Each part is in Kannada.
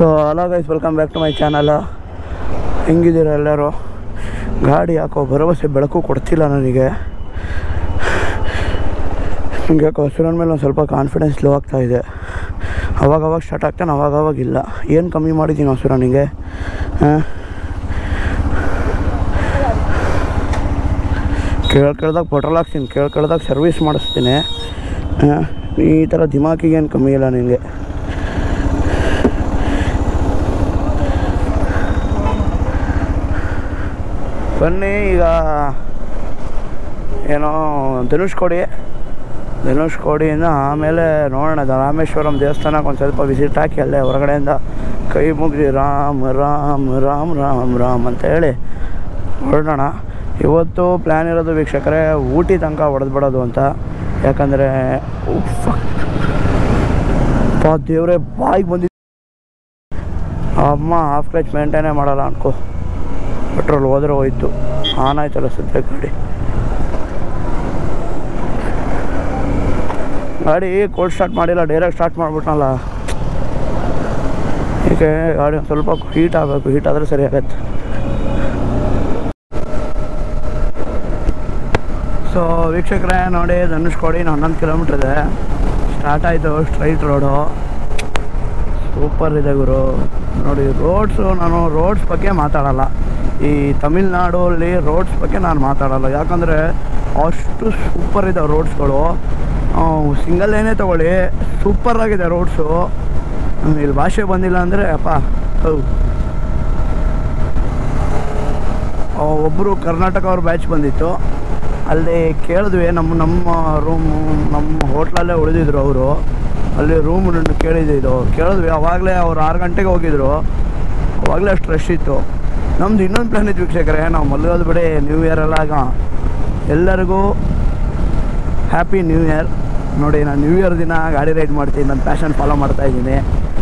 so hello guys welcome back to my channel ಹೆಂಗಿದ್ದೀರ ಎಲ್ಲರೂ ಗಾಡಿ ಯಾಕೋ ಭರವಸೆ ಬೆಳಕು ಕೊಡ್ತಿಲ್ಲ ನನಗೆ ನನಗೆ ಯಾಕೋ ಹಸಿರನ ಮೇಲೆ ಒಂದು ಸ್ವಲ್ಪ ಕಾನ್ಫಿಡೆನ್ಸ್ ಲೋ ಆಗ್ತಾ ಇದೆ ಅವಾಗ ಅವಾಗ ಸ್ಟಾರ್ಟ್ ಆಗ್ತಾನೆ ಅವಾಗ ಅವಾಗ ಇಲ್ಲ ಏನು ಕಮ್ಮಿ ಮಾಡಿದ್ದೀನಿ ಹಸಿರು ನನಗೆ ಹಾಂ ಕೇಳ್ ಕೇಳ್ದಾಗ ಪೆಟ್ರೋಲ್ ಹಾಕ್ತೀನಿ ಕೇಳ್ ಕೇಳ್ದಾಗ ಸರ್ವಿಸ್ ಮಾಡಿಸ್ತೀನಿ ಹಾಂ ಈ ಥರ ದಿಮಾಕಿಗೆ ಏನು ಕಮ್ಮಿ ಇಲ್ಲ ನಿನಗೆ ಬನ್ನಿ ಈಗ ಏನೋ ಧನುಷ್ ಕೊಡಿ ಧನುಷ್ ಕೋಡಿಯಿಂದ ಆಮೇಲೆ ನೋಡೋಣ ಅದು ರಾಮೇಶ್ವರಂ ದೇವಸ್ಥಾನಕ್ಕೆ ಒಂದು ಸ್ವಲ್ಪ ವಿಸಿಟ್ ಹಾಕಿ ಅಲ್ಲೇ ಹೊರಗಡೆಯಿಂದ ಕೈ ಮುಗಿದು ರಾಮ್ ರಾಮ್ ರಾಮ್ ರಾಮ್ ರಾಮ್ ಅಂತ ಹೇಳಿ ಹೊರಡೋಣ ಇವತ್ತು ಪ್ಲ್ಯಾನ್ ಇರೋದು ವೀಕ್ಷಕರೇ ಊಟಿ ತನಕ ಹೊಡೆದ್ಬಿಡೋದು ಅಂತ ಯಾಕಂದರೆ ಪಾ ದೇವ್ರೆ ಬಾಯಿಗೆ ಬಂದಿದ್ದು ಅಮ್ಮ ಹಾಫ್ ಕ್ಲಚ್ ಮೇಂಟೈನೇ ಮಾಡಲ್ಲ ಅನ್ಕೋ ಪೆಟ್ರೋಲ್ ಹೋದ್ರೆ ಹೋಯ್ತು ಆನ್ ಆಯ್ತಲ್ಲ ಸದ್ಯ ಗಾಡಿ ಗಾಡಿ ಕೋಲ್ಡ್ ಸ್ಟಾರ್ಟ್ ಮಾಡಿಲ್ಲ ಡೈರೆಕ್ಟ್ ಸ್ಟಾರ್ಟ್ ಮಾಡಿಬಿಟ್ನಲ್ಲ ಏಕೆ ಗಾಡಿ ಒಂದು ಸ್ವಲ್ಪ ಹೀಟ್ ಆಗಬೇಕು ಹೀಟ್ ಆದರೆ ಸರಿ ಆಗತ್ತೆ ಸೊ ವೀಕ್ಷಕರೇ ನೋಡಿ ಧನುಷ್ಕೋಡಿ ಇನ್ನು ಹನ್ನೊಂದು ಕಿಲೋಮೀಟ್ರ್ ಇದೆ ಸ್ಟಾರ್ಟ್ ಆಯಿತು ಸ್ಟ್ರೈಟ್ ರೋಡು ಸೂಪರ್ ಇದೆ ಗುರು ನೋಡಿ ರೋಡ್ಸು ನಾನು ರೋಡ್ಸ್ ಬಗ್ಗೆ ಮಾತಾಡಲ್ಲ ಈ ತಮಿಳ್ನಾಡಲ್ಲಿ ರೋಡ್ಸ್ ಬಗ್ಗೆ ನಾನು ಮಾತಾಡಲ್ಲ ಯಾಕಂದರೆ ಅಷ್ಟು ಸೂಪರ್ ಇದೆ ರೋಡ್ಸ್ಗಳು ಸಿಂಗಲ್ ಏನೇ ತೊಗೊಳ್ಳಿ ಸೂಪರಾಗಿದೆ ರೋಡ್ಸು ಇಲ್ಲಿ ಭಾಷೆ ಬಂದಿಲ್ಲ ಅಂದರೆ ಅಪ್ಪ ಹೌ ಒಬ್ಬರು ಕರ್ನಾಟಕ ಅವ್ರ ಬ್ಯಾಚ್ ಬಂದಿತ್ತು ಅಲ್ಲಿ ಕೇಳಿದ್ವಿ ನಮ್ಮ ನಮ್ಮ ರೂಮು ನಮ್ಮ ಹೋಟ್ಲಲ್ಲೇ ಉಳಿದಿದ್ರು ಅವರು ಅಲ್ಲಿ ರೂಮ್ ಕೇಳಿದ್ದು ಕೇಳಿದ್ವಿ ಅವಾಗಲೇ ಅವ್ರು ಆರು ಗಂಟೆಗೆ ಹೋಗಿದ್ರು ಅವಾಗಲೇ ಅಷ್ಟು ರಶ್ ಇತ್ತು ನಮ್ದು ಇನ್ನೊಂದು ಪ್ಲ್ಯಾನ್ ಇತ್ತು ವೀಕ್ಷಕರೇ ನಾವು ಮಲ್ಗೋದು ಬಿಡಿ ನ್ಯೂ ಇಯರ್ ಎಲ್ಲ ಆಗ ಎಲ್ಲರಿಗೂ ಹ್ಯಾಪಿ ನ್ಯೂ ಇಯರ್ ನೋಡಿ ನಾನು ನ್ಯೂ ಇಯರ್ ದಿನ ಗಾಡಿ ರೈಡ್ ಮಾಡ್ತೀನಿ ನನ್ನ ಪ್ಯಾಷನ್ ಫಾಲೋ ಮಾಡ್ತಾ ಇದ್ದೀನಿ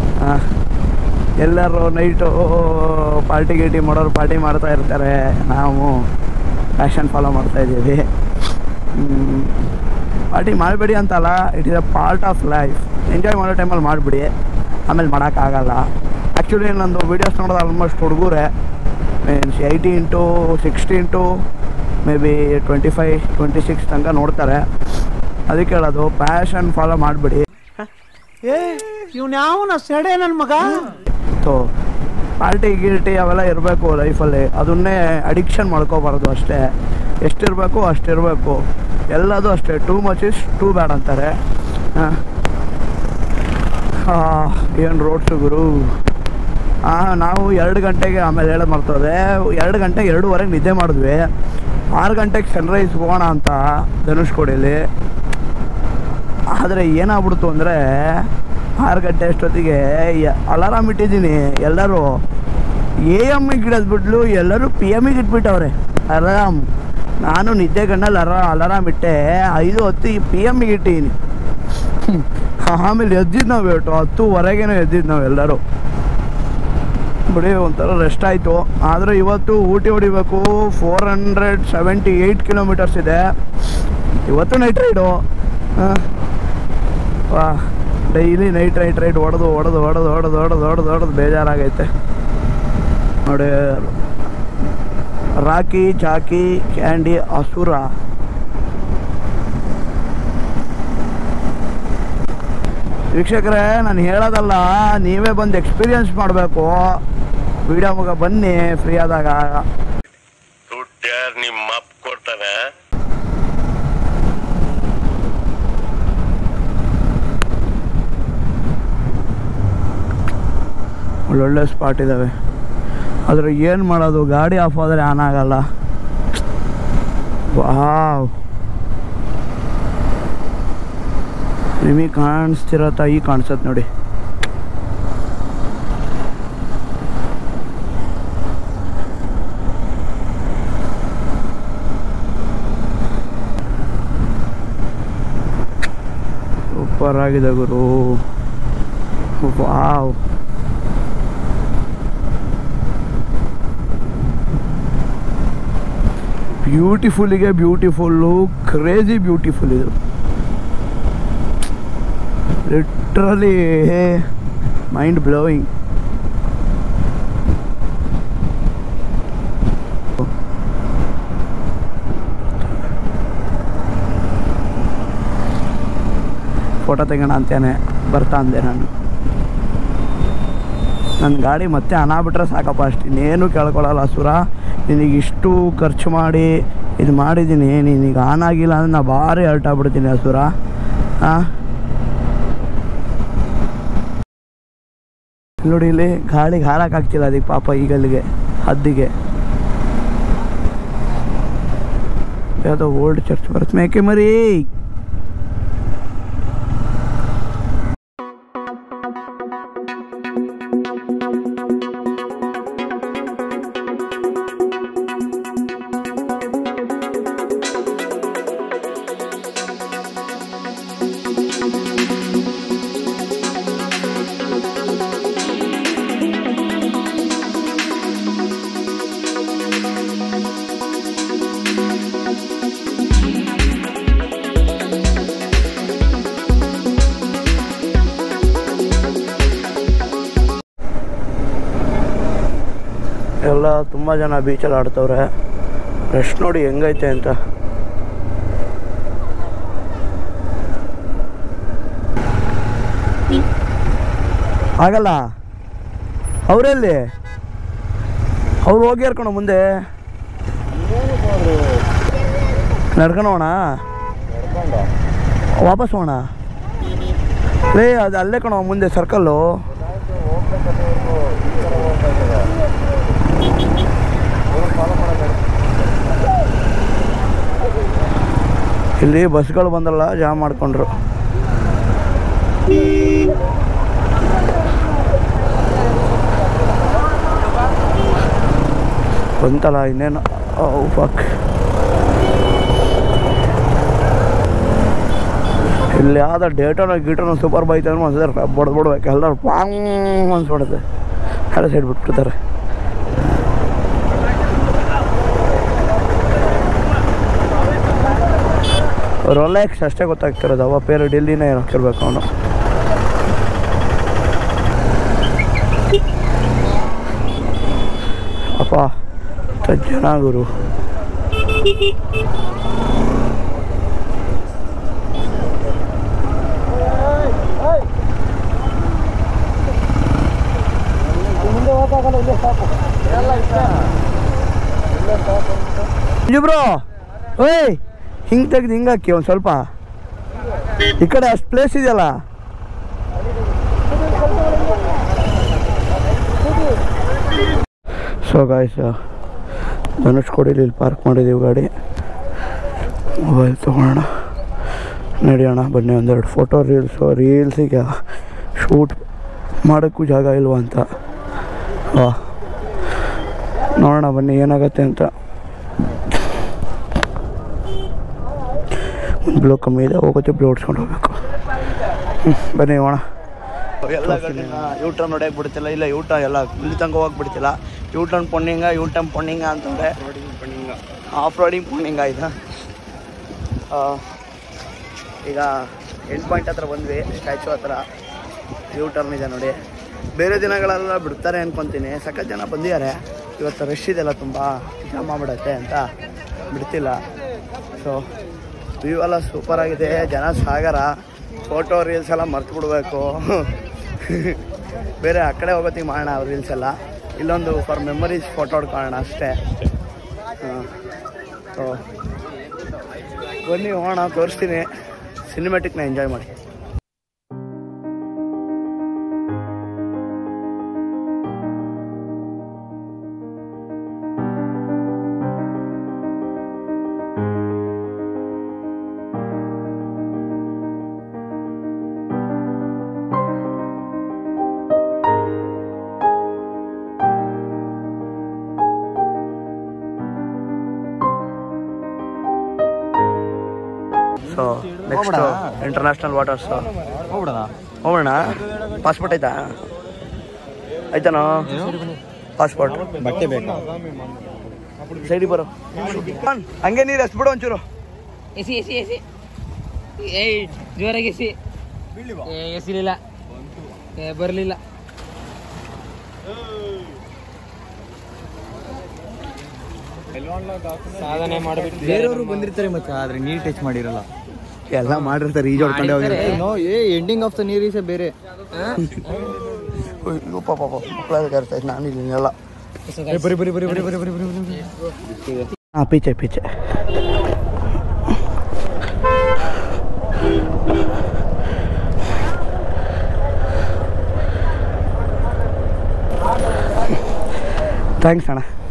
ಎಲ್ಲರೂ ನೈಟು ಪಾರ್ಟಿ ಗೀಟಿ ಮಾಡೋರು ಪಾರ್ಟಿ ಮಾಡ್ತಾ ಇರ್ತಾರೆ ನಾವು ಪ್ಯಾಷನ್ ಫಾಲೋ ಮಾಡ್ತಾ ಇದ್ದೀವಿ ಪಾರ್ಟಿ ಮಾಡಬೇಡಿ ಅಂತಲ್ಲ it is a part of life enjoy ಮಾಡೋ ಟೈಮಲ್ಲಿ ಮಾಡಿಬಿಡಿ ಆಮೇಲೆ ಮಾಡೋಕ್ಕಾಗಲ್ಲ ಆ್ಯಕ್ಚುಲಿ ನಂದು ವೀಡಿಯೋಸ್ ನೋಡೋದು ಆಲ್ಮೋಸ್ಟ್ ಹುಡುಗರೆ means eighty into sixty into maybe twenty five twenty six ತನಕ ನೋಡ್ತಾರೆ ಅದಕ್ಕೆ ಹೇಳೋದು ಪ್ಯಾಷನ್ ಫಾಲೋ ಮಾಡಿಬಿಡಿ ಏ ಇವ್ನ ಯಾವನ ಸೆಡೆ ನನ್ನ ಮಗ ಸೊ ಪಾರ್ಟಿ ಗಿಲ್ಟಿ ಅವೆಲ್ಲ ಇರಬೇಕು ಲೈಫಲ್ಲಿ ಅದನ್ನೇ ಅಡಿಕ್ಷನ್ ಮಾಡ್ಕೋಬಾರ್ದು ಅಷ್ಟೇ ಎಷ್ಟಿರಬೇಕು ಅಷ್ಟಿರಬೇಕು ಎಲ್ಲದು ಅಷ್ಟೇ too much is too bad ಅಂತಾರೆ ಏನು ರೋಡ್ಸು ಗುರು ಹಾಂ ನಾವು ಎರಡು ಗಂಟೆಗೆ ಆಮೇಲೆ ಹೇಳೋದು ಮರ್ತದೆ ಎರಡು ಗಂಟೆಗೆ ಎರಡೂವರೆಗೆ ನಿದ್ದೆ ಮಾಡಿದ್ವಿ ಆರು ಗಂಟೆಗೆ ಸನ್ರೈಸ್ ಹೋಗೋಣ ಅಂತ ಧನುಷ್ಕೋಡಿಯಲ್ಲಿ ಆದರೆ ಏನಾಗ್ಬಿಡ್ತು ಅಂದರೆ ಆರು ಗಂಟೆ ಅಷ್ಟೊತ್ತಿಗೆ ಅಲಾರಾಮ್ ಇಟ್ಟಿದ್ದೀನಿ ಎಲ್ಲರೂ ಎ ಎಮ್ಮಿಗೆ ಇಡೋದು ಬಿಡ್ಲು ಎಲ್ಲರೂ ಪಿ ಎಮ್ಮಿಗೆ ಇಟ್ಬಿಟ್ಟವ್ರೆ ಅಲಾರಾಮ್ ನಾನು ನಿದ್ದೆ ಗಣ್ಣಲ್ಲಿ ಅರ ಅಲಾರಾಮ್ ಇಟ್ಟೆ ಐದು ಹೊತ್ತು ಪಿ ಎಮ್ಮಿಗೆ ಇಟ್ಟಿದ್ದೀನಿ ಆಮೇಲೆ ಎದ್ದಿದ್ದು ನಾವು ಹೇಳ್ಟು ಹತ್ತುವರೆಗೇನೋ ಎದ್ದಿದ್ದು ನಾವು ಎಲ್ಲರೂ ಬಿಡಿ ಒಂಥರ ರೆಸ್ಟ್ ಆಯಿತು ಆದರೆ ಇವತ್ತು ಊಟಿ ಹೊಡಿಬೇಕು four hundred seventy eight kilometers ಇದೆ ಇವತ್ತು ನೈಟ್ ರೈಡು ವಾ ಡೈಲಿ ನೈಟ್ ನೈಟ್ ರೈಡ್ ಹೊಡೆದು ಹೊಡೆದು ಹೊಡೆದು ಹೊಡೆದು ಹೊಡೆದು ಹೊಡೆದು ಹೊಡೆದು ಬೇಜಾರಾಗೈತೆ ನೋಡಿ ರಾಕಿ ಚಾಕಿ ಕ್ಯಾಂಡಿ ಅಸುರ ವೀಕ್ಷಕರೇ ನಾನು ಹೇಳೋದಲ್ಲ ನೀವೇ ಬಂದು ಎಕ್ಸ್ಪೀರಿಯನ್ಸ್ ಮಾಡಬೇಕು ವಿಡಿಯೋ ಮುಗ ಬನ್ನಿ ಫ್ರೀ ಆದಾಗ ದುಡ್ಡು ಯಾರು ನಿಮ್ಮ ಅಪ್ಪ ಕೊಡ್ತಾನೆ ಒಳ್ಳೊಳ್ಳೆ ಸ್ಪಾಟ್ ಇದ್ದಾವೆ ಆದರೆ ಏನು ಮಾಡೋದು ಗಾಡಿ ಆಫ್ ಆದರೆ ಆನ್ ಆಗಲ್ಲ ವಾವ್ ನಿಮಗೆ ಕಾಣಿಸ್ತಿರೋ ತಾಯಿ ಕಾಣಿಸತ್ ನೋಡಿ ಸೂಪರ್ ಆಗಿದೆ ಗುರು ವಾವ್ ಬ್ಯೂಟಿಫುಲ್ಲಿಗೆ ಬ್ಯೂಟಿಫುಲ್ಲು ಕ್ರೇಜಿ ಬ್ಯೂಟಿಫುಲ್ ಇದು ಲಿಟ್ರಲಿ ಮೈಂಡ್ ಬ್ಲೋಯಿಂಗ್ ಫೋಟೋ ತೆಗೋಣ ಅಂತೇನೆ ಬರ್ತಾ ಅಂದೆ ನಾನು ನನ್ನ ಗಾಡಿ ಮತ್ತೆ ಹಣ ಬಿಟ್ರೆ ಸಾಕಪ್ಪ ಅಷ್ಟು ಇನ್ನೇನು ಕೇಳ್ಕೊಳಲ್ಲ ಸುರ ನಿನಗೆ ಇಷ್ಟು ಖರ್ಚು ಮಾಡಿ ಇದು ಮಾಡಿದ್ದೀನಿ ನೀನೀಗ ಆನ್ ಆಗಿಲ್ಲ ಅಂದ್ರೆ ನಾ ಭಾರಿ ಹೊರಟಾಗ್ಬಿಡ್ತೀನಿ ಅಸುರ ಹಾಂ ನೋಡಿ ಇಲ್ಲಿ ಗಾಳಿಗೆ ಹಾರಕ್ಕಾಗ್ತಿಲ್ಲ ಅದಕ್ಕೆ ಪಾಪ ಈಗಲ್ಲಿಗೆ ಹದ್ದಿಗೆ ಯಾವುದೋ ಓಲ್ಡ್ ಚರ್ಚ್ ಬರುತ್ತೆ ಮೇಕೆ ಮರಿ ಎಲ್ಲ ತುಂಬ ಜನ ಬೀಚಲ್ಲಿ ಆಡ್ತವ್ರೆ ರಶ್ ನೋಡಿ ಹೆಂಗೈತೆ ಅಂತ ಆಗಲ್ಲ ಅವರೆಲ್ಲಿ ಅವ್ರು ಹೋಗ್ಯಾರ ಕಣೋ ಮುಂದೆ ನಡ್ಕೊಂಡು ಹೋಗೋಣ ವಾಪಸ್ ಹೋಗೋಣ ಲೇ ಅದು ಅಲ್ಲೇ ಕಣೋ ಮುಂದೆ ಸರ್ಕಲ್ಲು ಇಲ್ಲಿ ಬಸ್ಗಳು ಬಂದಲ್ಲ ಜಾಮ್ ಮಾಡ್ಕೊಂಡ್ರು ಬಂತಲ್ಲ ಇನ್ನೇನು ಫಕ್ ಇಲ್ಲಿ ಯಾವ್ದು ಡೇಟೋನ ಗೀಟೋನ ಸೂಪರ್ ಬೈಕ್ ಅಂದ್ರೆ ಒಂದ್ಸಲ ಬಡ್ದು ಬಿಡ್ಬೇಕು ಎಲ್ಲರೂ ಪಾಂಗ್ ಅನ್ಸ್ಬಿಡುತ್ತೆ ಎಲ್ಲ ಸೈಡ್ ಬಿಟ್ಬಿಡ್ತಾರೆ ರೊಲೆಕ್ಸ್ ಅಷ್ಟೇ ಗೊತ್ತಾಗ್ತಿರೋದು ಅವ ಪೇರು ಡೆಲ್ಲಿನೇ ಏನೋ ಹಾಕಿರ್ಬೇಕು ಅವನು ಅಪ್ಪ ಎಷ್ಟು ಜನ ಗುರು ಬ್ರೋ ಓಯ್ ಹಿಂಗೆ ತೆಗ್ದು ಹಿಂಗೆ ಹಾಕಿ ಒಂದು ಸ್ವಲ್ಪ ಈ ಕಡೆ ಅಷ್ಟು ಪ್ಲೇಸ್ ಇದೆಯಲ್ಲ ಸೊ ಗಾಯ್ಸ್ ಧನುಷ್ಕೋಡಿಲಿ ಇಲ್ಲಿ ಪಾರ್ಕ್ ಮಾಡಿದ್ದೀವಿ ಗಾಡಿ ಮೊಬೈಲ್ ತೊಗೊಳ್ಳೋಣ ನಡೆಯೋಣ ಬನ್ನಿ ಒಂದೆರಡು ಫೋಟೋ ರೀಲ್ಸು ರೀಲ್ಸಿಗೆ ಶೂಟ್ ಮಾಡೋಕ್ಕೂ ಜಾಗ ಇಲ್ವಾ ಅಂತ ವಾ ನೋಡೋಣ ಬನ್ನಿ ಏನಾಗತ್ತೆ ಅಂತ ಒಂದು ಬ್ಲೋ ಕಮ್ಮಿ ಇದೆ ಹೋಗುತ್ತೆ ಬ್ಲೋ ಹೊಡ್ಸ್ಕೊಂಡು ಹೋಗ್ಬೇಕು ಹ್ಞೂ ಬನ್ನಿ ಹೋಣ ಎಲ್ಲ ಯೂ ಟರ್ನ್ ಹೊಡೆಯಕ್ಕೆ ಬಿಡ್ತಿಲ್ಲ ಇಲ್ಲ ಯೂ ಟರ್ನ್ ಎಲ್ಲ ಇಲ್ಲಿ ತನಕ ಹೋಗಕ್ಕೆ ಬಿಡ್ತಿಲ್ಲ ಯೂ ಟರ್ನ್ ಪೊಣ್ಣಿಂಗ ಯೂ ಟರ್ನ್ ಪೊಣ್ಣಿಂಗ ಅಂತಂದರೆ ಆಫ್ ರೋಡಿಂಗ್ ಪೊಣ್ಣಿಂಗ ಇದು ಆ, ಈಗ ಎಂಡ್ ಪಾಯಿಂಟ್ ಹತ್ರ ಬಂದ್ವಿ ಸ್ಟ್ಯಾಚು ಹತ್ರ ಯೂ ಟರ್ನ್ ಇದೆ ನೋಡಿ ಬೇರೆ ದಿನಗಳೆಲ್ಲ ಬಿಡ್ತಾರೆ ಅನ್ಕೊತೀನಿ ಸಖತ್ ಜನ ಬಂದಿದ್ದಾರೆ ಇವತ್ತು ರಶ್ ಇದೆಲ್ಲ ತುಂಬ ಜಾಮ ಬಿಡುತ್ತೆ ಅಂತ ಬಿಡ್ತಿಲ್ಲ ಸೊ ವ್ಯೂ ಎಲ್ಲ ಸೂಪರ್ ಆಗಿದೆ ಜನ ಸಾಗರ ಫೋಟೋ ರೀಲ್ಸ್ ಎಲ್ಲ ಮರ್ತು ಬಿಡಬೇಕು ಬೇರೆ ಆ ಕಡೆ ಹೋಗೋತ್ತಿಗೆ ಮಾಡೋಣ ರೀಲ್ಸ್ ಎಲ್ಲ ಇಲ್ಲೊಂದು ಫಾರ್ ಮೆಮರೀಸ್ ಫೋಟೋ ಹೊಡ್ಕೊಳ್ಳೋಣ ಅಷ್ಟೇ ಹಾಂ ಸೊ ಬನ್ನಿ ಹೋಗೋಣ ತೋರಿಸ್ತೀನಿ ಸಿನಿಮ್ಯಾಟಿಕ್ನ ಎಂಜಾಯ್ ಮಾಡಿ ಸೊ ನೆಕ್ಸ್ಟ್ ಇಂಟರ್ನ್ಯಾಷನಲ್ ವಾಟರ್ಸ್ ಹೋಗ್ಬಿಡೋಣ ಹೋಗೋಣ ಪಾಸ್ಪೋರ್ಟ್ ಆಯ್ತಾ ಆಯ್ತಾನೋ ಪಾಸ್ಪೋರ್ಟ್ ಬಟ್ಟೆ ಬೇಕಾ ಸೈಡಿಗೆ ಬರೋ ಹಂಗೆ ನೀರು ಎಸ್ಬಿಡು ಒಂಚೂರು ಎಸಿ ಎಸಿ ಎಸಿ ಏ ಜೋರಾಗಿ ಎಸಿ ಏ ಎಸಿಲಿಲ್ಲ ಏ ಬರಲಿಲ್ಲ ಸಾಧನೆ ಮಾಡಿಬಿಟ್ಟು ಬೇರೆಯವರು ಬಂದಿರ್ತಾರೆ ಮತ್ತೆ ಆದ್ರೆ ನೀರ್ ಟಚ್ ಮಾಡಿರಲ್ಲ ಎಲ್ಲ ಮಾಡಿರ್ತಾರೆ ಈಜು ಹೊಡ್ಕೊಂಡೆ ಹೋಗಿರ್ತಾರೆ no a ending of the ನೀರ್ ಈಸ್ ಬೇರೆ ಅಯ್ಯೋ ಪಾಪ ಪಾಪ ಮಕ್ಕಳ ಕರ್ತಾ ನಾನು ಇದನ್ನೆಲ್ಲ ಬರಿ ಬರಿ ಬರಿ ಬರಿ ಬರಿ ಬರಿ ಬರಿ ಹಾಂ ಪೀಚೆ ಪೀಚೆ ಥ್ಯಾಂಕ್ಸ್ ಅಣ್ಣ